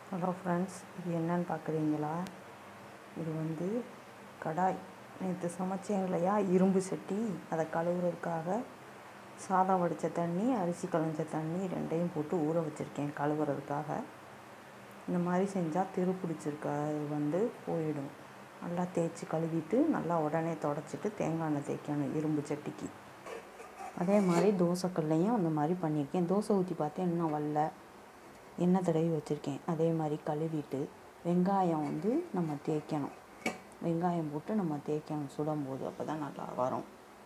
hello friends இது என்னன்னு பார்க்குறீங்களா இது வந்து கடாய் நேற்று சமைச்சேன் இல்லையா இரும்பு சட்டி அதை கழுவுறதுக்காக சாதம் வடித்த தண்ணி அரிசி களைஞ்ச தண்ணி ரெண்டையும் போட்டு ஊற வச்சுருக்கேன் கழுவுறதுக்காக இந்த மாதிரி செஞ்சால் திரு பிடிச்சிருக்காது வந்து போயிடும் நல்லா தேய்ச்சி கழுவிட்டு நல்லா உடனே தொடச்சிட்டு தேங்காய் எண்ணெய் தேய்க்கணும் இரும்பு சட்டிக்கு அதே மாதிரி தோசைக்கல்லையும் அந்த மாதிரி பண்ணியிருக்கேன் தோசை ஊற்றி பார்த்தேன் இன்னும் வரல எண்ணெய் தடவி வச்சுருக்கேன் அதே மாதிரி கழுவிட்டு வெங்காயம் வந்து நம்ம தேய்க்கணும் வெங்காயம் போட்டு நம்ம தேய்க்கணும் சுடும்போது அப்போ தான் நல்லா வரும்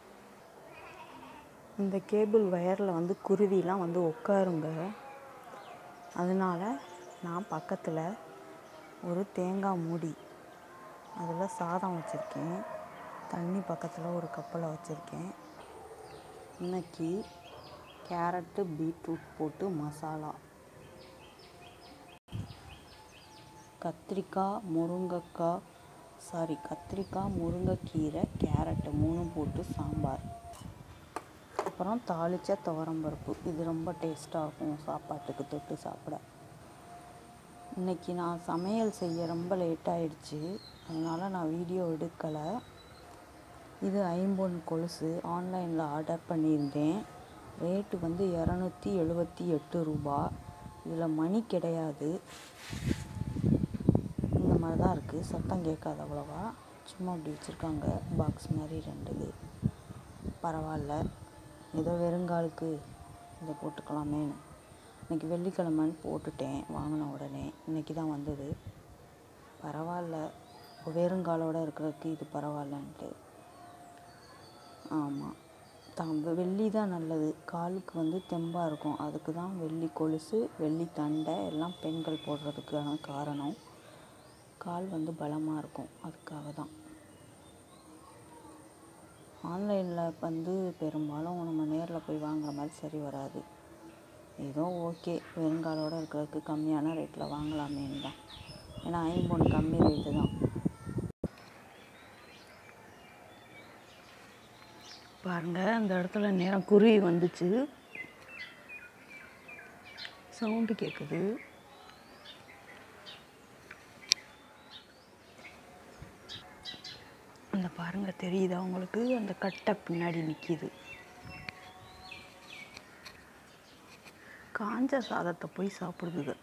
இந்த கேபிள் ஒயரில் வந்து குருவிலாம் வந்து உட்காருங்க அதனால் நான் பக்கத்தில் ஒரு தேங்காய் மூடி அதில் சாதம் வச்சுருக்கேன் தண்ணி பக்கத்தில் ஒரு கப்பில் வச்சுருக்கேன் இன்னைக்கு கேரட்டு பீட்ரூட் போட்டு மசாலா கத்திரிக்காய் முருங்கைக்காய் சாரி கத்திரிக்காய் முருங்கைக்கீரை கேரட்டு மூணும் போட்டு சாம்பார் அப்புறம் தாளித்த துவரம்பருப்பு இது ரொம்ப டேஸ்ட்டாக இருக்கும் சாப்பாட்டுக்கு தொட்டு சாப்பிட இன்றைக்கி நான் சமையல் செய்ய ரொம்ப லேட் ஆயிடுச்சு அதனால் நான் வீடியோ எடுக்கலை இது ஐம்பொன் கொலுசு ஆன்லைனில் ஆர்டர் பண்ணியிருந்தேன் ரேட்டு வந்து இரநூத்தி எழுபத்தி எட்டு ரூபா இதில் மணி கிடையாது இந்த மாதிரி தான் இருக்குது சத்தம் கேட்காது அவ்வளோவா சும்மா அப்படி வச்சுருக்காங்க பாக்ஸ் மாதிரி ரெண்டு இது பரவாயில்ல ஏதோ வெறுங்காலுக்கு இதை போட்டுக்கலாமேன்னு இன்றைக்கி வெள்ளிக்கிழமைன்னு போட்டுட்டேன் வாங்கின உடனே இன்றைக்கி தான் வந்தது பரவாயில்ல வெறுங்காலோடு இருக்கிறதுக்கு இது பரவாயில்லன்ட்டு ஆமாம் தான் வெள்ளி தான் நல்லது காலுக்கு வந்து தெம்பாக இருக்கும் அதுக்கு தான் வெள்ளி கொலுசு வெள்ளி தண்டை எல்லாம் பெண்கள் போடுறதுக்கான காரணம் கால் வந்து பலமாக இருக்கும் அதுக்காக தான் ஆன்லைனில் வந்து பெரும்பாலும் நம்ம நேரில் போய் வாங்குற மாதிரி சரி வராது ஏதோ ஓகே வெறுங்காலோடு இருக்கிறதுக்கு கம்மியான ரேட்டில் வாங்கலாமேன்னு தான் ஏன்னா ஐம்பொன் கம்மி ரேட்டு தான் பாருங்கள் அந்த இடத்துல நேரம் குருவி வந்துச்சு சவுண்டு கேட்குது அந்த பாருங்க தெரியுதா உங்களுக்கு அந்த கட்டை பின்னாடி நிற்கிது காஞ்ச சாதத்தை போய் சாப்பிடுதுங்க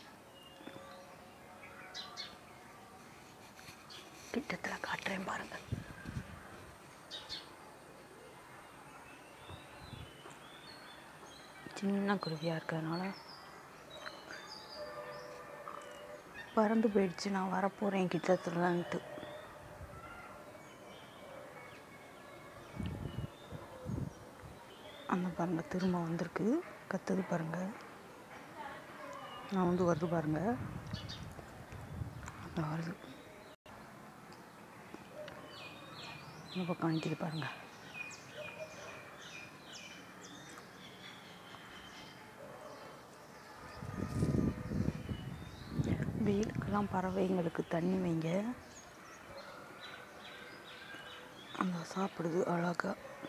கிட்டத்தில் காட்டுறேன் பாருங்க சின்ன குருவியாக இருக்கிறதுனால பறந்து போயிடுச்சு நான் வரப்போகிறேன் கிட்டத்துலன்ட்டு அந்த பாருங்க திரும்ப வந்திருக்கு கத்துது பாருங்க நான் வந்து வருது பாருங்க அந்த வருது இந்த பக்கம் நிற்கிது பாருங்க வெயிலுக்கெல்லாம் பறவைங்களுக்கு தண்ணி வைங்க அந்த சாப்பிடுது அழகா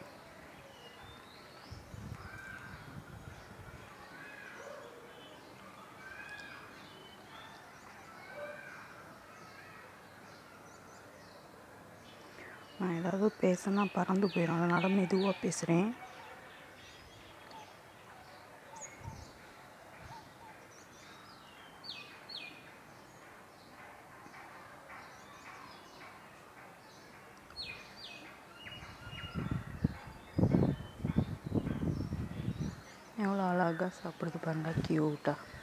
நான் ஏதாவது பேசினா பறந்து போயிடும் அதனால் மெதுவாக பேசுகிறேன் எவ்வளோ அழகாக சாப்பிடுது பாருங்க க்யூட்டாக